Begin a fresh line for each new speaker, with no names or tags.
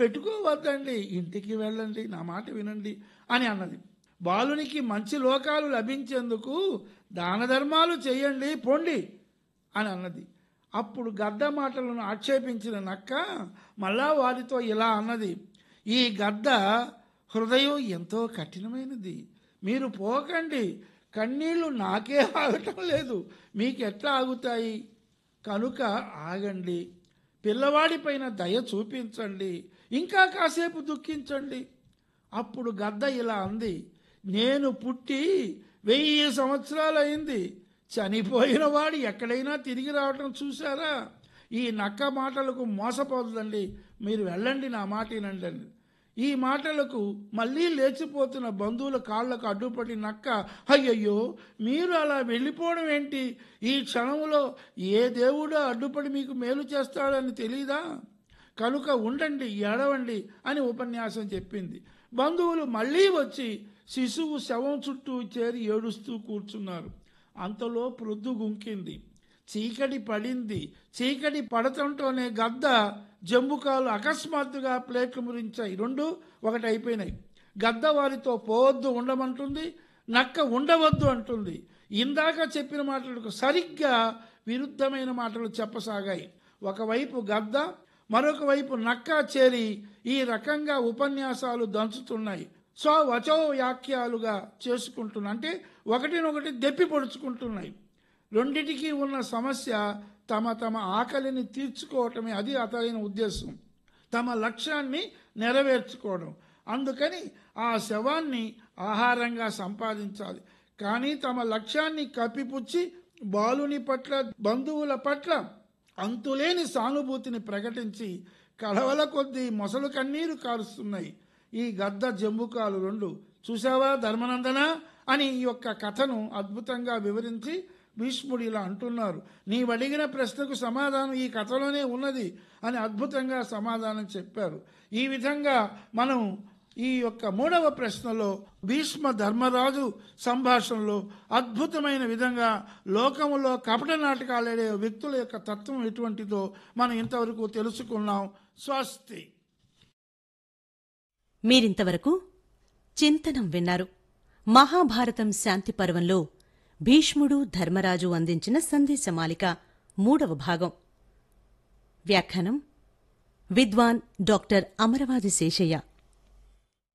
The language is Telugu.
పెట్టుకోవద్దండి ఇంటికి వెళ్ళండి నా మాట వినండి అని అన్నది బాలునికి మంచి లోకాలు లభించేందుకు దాన ధర్మాలు చేయండి పొండి అని అన్నది అప్పుడు గద్ద మాటలను ఆక్షేపించిన నక్క మళ్ళా వారితో ఇలా అన్నది ఈ గద్ద హృదయం ఎంతో కఠినమైనది మీరు పోకండి కన్నీళ్లు నాకే ఆగటం లేదు మీకు ఎట్లా ఆగుతాయి కనుక ఆగండి పిల్లవాడిపైన దయ చూపించండి ఇంకా కాసేపు దుఃఖించండి అప్పుడు గద్ద ఇలా అంది నేను పుట్టి వెయ్యి సంవత్సరాలైంది చనిపోయిన వాడు ఎక్కడైనా తిరిగి రావటం చూసారా ఈ నక్క మాటలకు మోసపోతుందండి మీరు వెళ్ళండి నా మాట వినండి ఈ మాటలకు మళ్ళీ లేచిపోతున్న బంధువుల కాళ్లకు అడ్డుపడి నక్క అయ్యయ్యో మీరు అలా వెళ్ళిపోవడం ఏంటి ఈ క్షణంలో ఏ దేవుడో అడ్డుపడి మీకు మేలు చేస్తాడని తెలీదా కనుక ఉండండి ఏడవండి అని ఉపన్యాసం చెప్పింది బంధువులు మళ్ళీ వచ్చి శిశువు శవం చుట్టూ చేరి ఏడుస్తూ కూర్చున్నారు అంతలో ప్రొద్దు గుంకింది చీకటి పడింది చీకటి పడటంతోనే గద్ద జంబుకాలు అకస్మాత్తుగా ప్లేట్లు మురించాయి రెండు ఒకటి అయిపోయినాయి గద్ద వారితో పోవద్దు ఉండమంటుంది నక్క ఉండవద్దు అంటుంది ఇందాక చెప్పిన మాటలకు సరిగ్గా విరుద్ధమైన మాటలు చెప్పసాగాయి ఒకవైపు గద్ద మరొక వైపు నక్క చేరి ఈ రకంగా ఉపన్యాసాలు దంచుతున్నాయి సో వచో వ్యాఖ్యాలుగా చేసుకుంటున్నా అంటే ఒకటినొకటి దెప్పి పొడుచుకుంటున్నాయి రెండిటికి ఉన్న సమస్య తమ తమ ఆకలిని తీర్చుకోవటమే అది అతలైన ఉద్దేశం తమ లక్ష్యాన్ని నెరవేర్చుకోవడం అందుకని ఆ శవాన్ని ఆహారంగా సంపాదించాలి కానీ తమ లక్ష్యాన్ని కప్పిపుచ్చి బాలుని పట్ల బంధువుల పట్ల అంతులేని సానుభూతిని ప్రకటించి కలవల కొద్దీ మొసలు కన్నీరు కారుస్తున్నాయి ఈ గద్ద జంబుకాలు రెండు చూసావా ధర్మనందన అని ఈ యొక్క కథను అద్భుతంగా వివరించి భీష్ముడు ఇలా అంటున్నారు నీవు అడిగిన ప్రశ్నకు సమాధానం ఈ కథలోనే ఉన్నది అని అద్భుతంగా సమాధానం చెప్పారు ఈ విధంగా మనం ఈ యొక్క మూడవ ప్రశ్నలో భీష్మ ధర్మరాజు సంభాషణలో అద్భుతమైన విధంగా లోకములో కపట నాటకాలాడే వ్యక్తుల యొక్క తత్వం ఎటువంటిదో మనం ఇంతవరకు తెలుసుకున్నాం స్వస్తి
మీరింతవరకు చింతనం విన్నారు మహాభారతం శాంతి పర్వంలో భీష్ముడు ధర్మరాజు అందించిన సందేశమాలిక మూడవ భాగం వ్యాఖ్యానం విద్వాన్ డాక్టర్ అమరవాది శేషయ్య